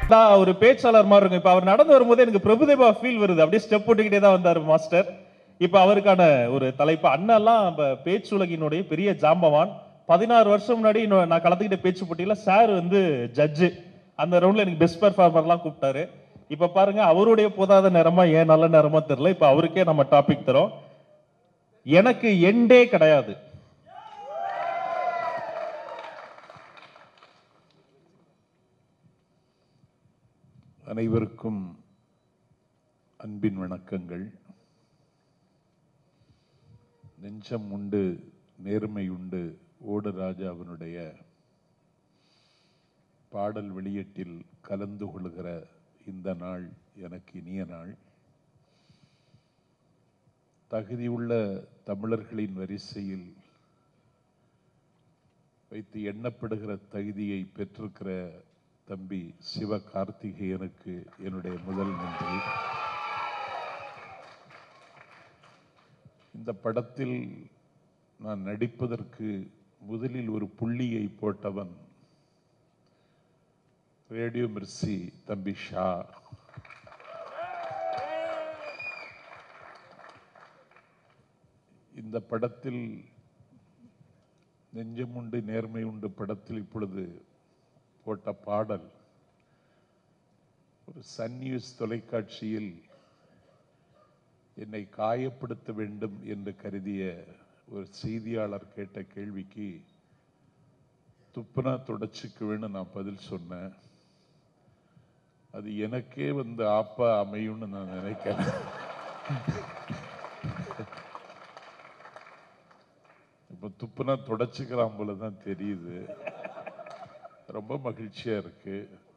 நான் ஒரு பேச்சாளர் மாதிரி இருக்கும் இப்ப அவர் நடந்து வரும்போது எனக்கு பிரபுதேவா ஃபீல் வருது அப்படியே ஸ்டெப் போட்டுக்கிட்டே தான் வந்தாரு மாஸ்டர் இப்ப அவருக்கான ஒரு தலைப்பு அண்ணெல்லாம் இப்ப பேச்சுலகினுடைய பெரிய ஜாம்பவான் பதினாறு வருஷம் முன்னாடி இன்னும் நான் கலந்துக்கிட்ட பேச்சு போட்டியில சார் வந்து ஜட்ஜு அந்த ரவுண்ட்ல எனக்கு பெஸ்ட் பெர்ஃபார்மர்லாம் கூப்பிட்டாரு இப்ப பாருங்க அவருடைய போதாத நேரமா ஏன் நல்ல நேரமா தெரியல இப்ப அவருக்கே நம்ம டாபிக் தரோம் எனக்கு எண்டே கிடையாது அனைவருக்கும் அன்பின் வணக்கங்கள் நெஞ்சம் உண்டு நேர்மை உண்டு ஓடு ராஜாவினுடைய பாடல் வெளியீட்டில் கலந்து கொள்கிற இந்த நாள் எனக்கு இனிய நாள் தகுதியுள்ள தமிழர்களின் வரிசையில் வைத்து எண்ணப்படுகிற தகுதியை பெற்றிருக்கிற தம்பி சிவ கார்த்திகேயனுக்கு என்னுடைய முதல் நன்றி இந்த படத்தில் நான் நடிப்பதற்கு முதலில் ஒரு புள்ளியை போட்டவன் ரேடியோ மிர்சி தம்பி ஷா இந்த படத்தில் நெஞ்சம் உண்டு நேர்மை உண்டு படத்தில் இப்பொழுது போட்ட பாடல் ஒரு சன் நியூஸ் தொலைக்காட்சியில் என்னை காயப்படுத்த வேண்டும் என்று கருதிய ஒரு செய்தியாளர் கேட்ட கேள்விக்கு துப்புனா தொடச்சிக்குவேன்னு நான் பதில் சொன்னேன் அது எனக்கே வந்து ஆப்பா அமையும்னு நான் நினைக்கிறேன் இப்ப துப்புனா தொடச்சுக்கலாம் போல தான் தெரியுது ரொம்ப மகிழ்ச்சியா இருக்கு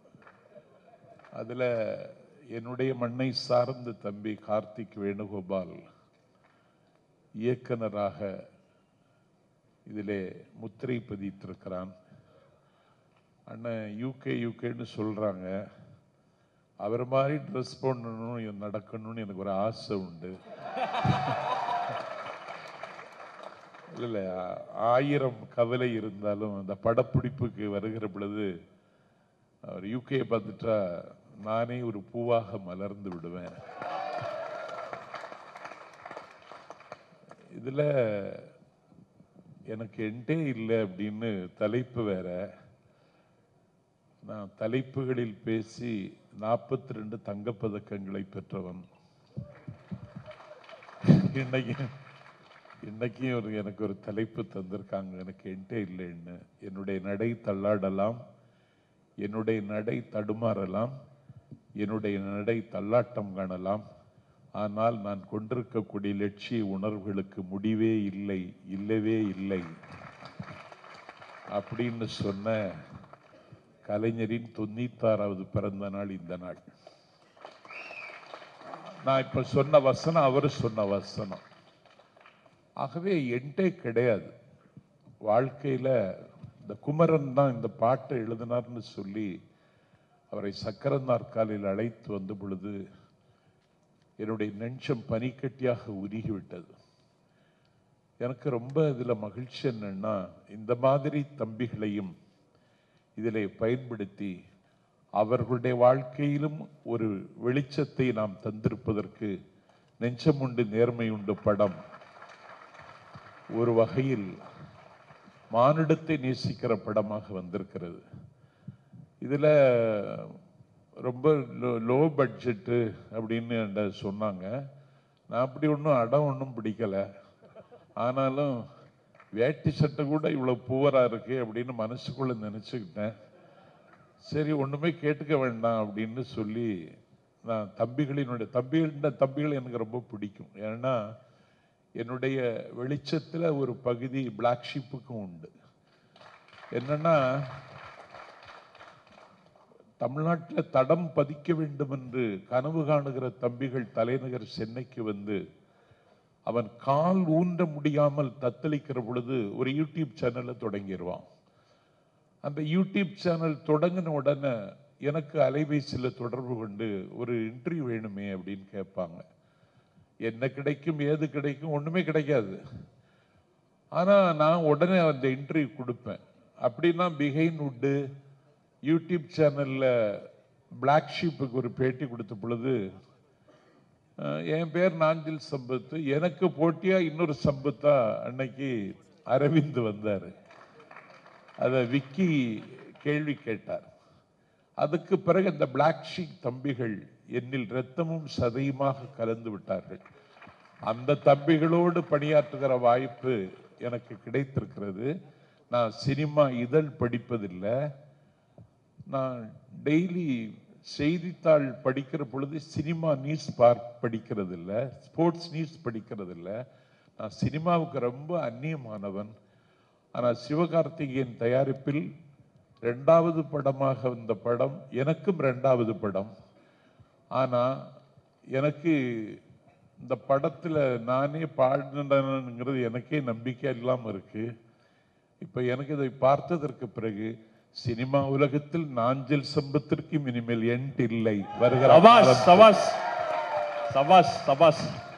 அதுல என்னுடைய மண்ணை சார்ந்த தம்பி கார்த்திக் வேணுகோபால் இயக்குனராக இதிலே முத்திரை பதித்திருக்கிறான் அண்ணன் யூகே யூகேன்னு சொல்றாங்க அவர் மாதிரி ட்ரெஸ் பண்ணணும் நடக்கணும்னு எனக்கு ஒரு ஆசை உண்டு இல்ல இல்ல ஆயிரம் கவலை இருந்தாலும் அந்த படப்பிடிப்புக்கு வருகிற பொழுது அவர் யூகே பார்த்துட்டா நானே ஒரு பூவாக மலர்ந்து விடுவேன் இதுல எனக்கு எண்டே இல்லை அப்படின்னு தலைப்பு வேற நான் தலைப்புகளில் பேசி நாற்பத்தி ரெண்டு தங்கப்பதக்கங்களை பெற்றவன் இன்னைக்கு இன்னைக்கும் ஒரு எனக்கு ஒரு தலைப்பு தந்திருக்காங்க எனக்கு என்கிட்ட இல்லைன்னு என்னுடைய நடை தள்ளாடலாம் என்னுடைய நடை தடுமாறலாம் என்னுடைய நடை தள்ளாட்டம் காணலாம் ஆனால் நான் கொண்டிருக்கக்கூடிய லட்சிய உணர்வுகளுக்கு முடிவே இல்லை இல்லவே இல்லை அப்படின்னு சொன்ன கலைஞரின் தொண்ணூத்தாறாவது பிறந்த நாள் இந்த நாள் நான் இப்ப சொன்ன வசனம் அவர் சொன்ன வசனம் ஆகவே என்கிட்ட கிடையாது வாழ்க்கையில இந்த குமரன் தான் இந்த பாட்டை எழுதினார்னு சொல்லி அவரை சக்கர நாற்காலில் அழைத்து வந்த பொழுது என்னுடைய நெஞ்சம் பனிக்கட்டியாக உருகிவிட்டது எனக்கு ரொம்ப இதுல மகிழ்ச்சி என்னன்னா இந்த மாதிரி தம்பிகளையும் இதிலே பயன்படுத்தி அவர்களுடைய வாழ்க்கையிலும் ஒரு வெளிச்சத்தை நாம் தந்திருப்பதற்கு நெஞ்சமுண்டு நேர்மை உண்டு படம் ஒரு வகையில் மானிடத்தை நேசிக்கிற படமாக வந்திருக்கிறது இதுல ரொம்ப லோ பட்ஜெட்டு அப்படின்னு என்கிட்ட சொன்னாங்க நான் அப்படி ஒன்றும் அடம் ஒன்றும் பிடிக்கல ஆனாலும் வேட்டி சட்டை கூட இவ்வளவு பூவரா இருக்கு அப்படின்னு மனசுக்குள்ள நினைச்சுக்கிட்டேன் சரி ஒண்ணுமே கேட்டுக்க வேண்டாம் அப்படின்னு சொல்லி நான் தம்பிகளினுடைய தம்பிகளின் தம்பிகள் எனக்கு ரொம்ப பிடிக்கும் ஏன்னா என்னுடைய வெளிச்சத்துல ஒரு பகுதி பிளாக் ஷிப்புக்கும் உண்டு என்னன்னா தமிழ்நாட்டில் தடம் பதிக்க வேண்டும் என்று கனவு காணுகிற தம்பிகள் தலைநகர் சென்னைக்கு வந்து அவன் கால் ஊன்ற முடியாமல் தத்தளிக்கிற பொழுது ஒரு யூடியூப் சேனலை தொடங்கிடுவான் அந்த யூடியூப் சேனல் தொடங்கின உடனே எனக்கு அலைபேசியில் தொடர்பு கொண்டு ஒரு இன்டர்வியூ வேணுமே அப்படின்னு கேட்பாங்க என்ன கிடைக்கும் ஏது கிடைக்கும் ஒண்ணுமே கிடைக்காது ஆனா நான் உடனே அந்த இன்டர்வியூ கொடுப்பேன் அப்படின்னா பிஹைன் வுட்டு யூடியூப் சேனல்ல பிளாக் ஷீப்புக்கு ஒரு பேட்டி கொடுத்த பொழுது அஹ், என் பேர் நாஞ்சில் சம்பத்து எனக்கு போட்டியா இன்னொரு சம்பத்தா அன்னைக்கு அரவிந்த் வந்தார் அதை விக்கி கேள்வி கேட்டார் அதுக்கு பிறகு இந்த பிளாக் ஷீப் தம்பிகள் என்னில் இரத்தமும் சதையுமாக கலந்து விட்டார்கள் அந்த தம்பிகளோடு பணியாற்றுகிற வாய்ப்பு எனக்கு கிடைத்திருக்கிறது நான் சினிமா இதழ் படிப்பதில்லை நான் டெய்லி செய்தித்தாள் படிக்கிற பொழுது சினிமா நியூஸ் பார்க் படிக்கிறது இல்ல ஸ்போர்ட்ஸ் நியூஸ் படிக்கிறது இல்ல நான் சினிமாவுக்கு ரொம்ப அந்நியமானவன் ஆனால் சிவகார்த்திகேயன் தயாரிப்பில் ரெண்டாவது படமாக வந்த படம் எனக்கும் ரெண்டாவது படம் ஆனா எனக்கு இந்த படத்துல நானே பாடினங்கிறது எனக்கே நம்பிக்கை இல்லாம இருக்கு இப்ப எனக்கு இதை பார்த்ததற்கு பிறகு சினிமா உலகத்தில் நாஞ்சல் சம்பத்திற்கும் இனிமேல் எண்ட் இல்லை வருகிற சபாஷ் சபாஷ் சபாஷ் சபாஷ்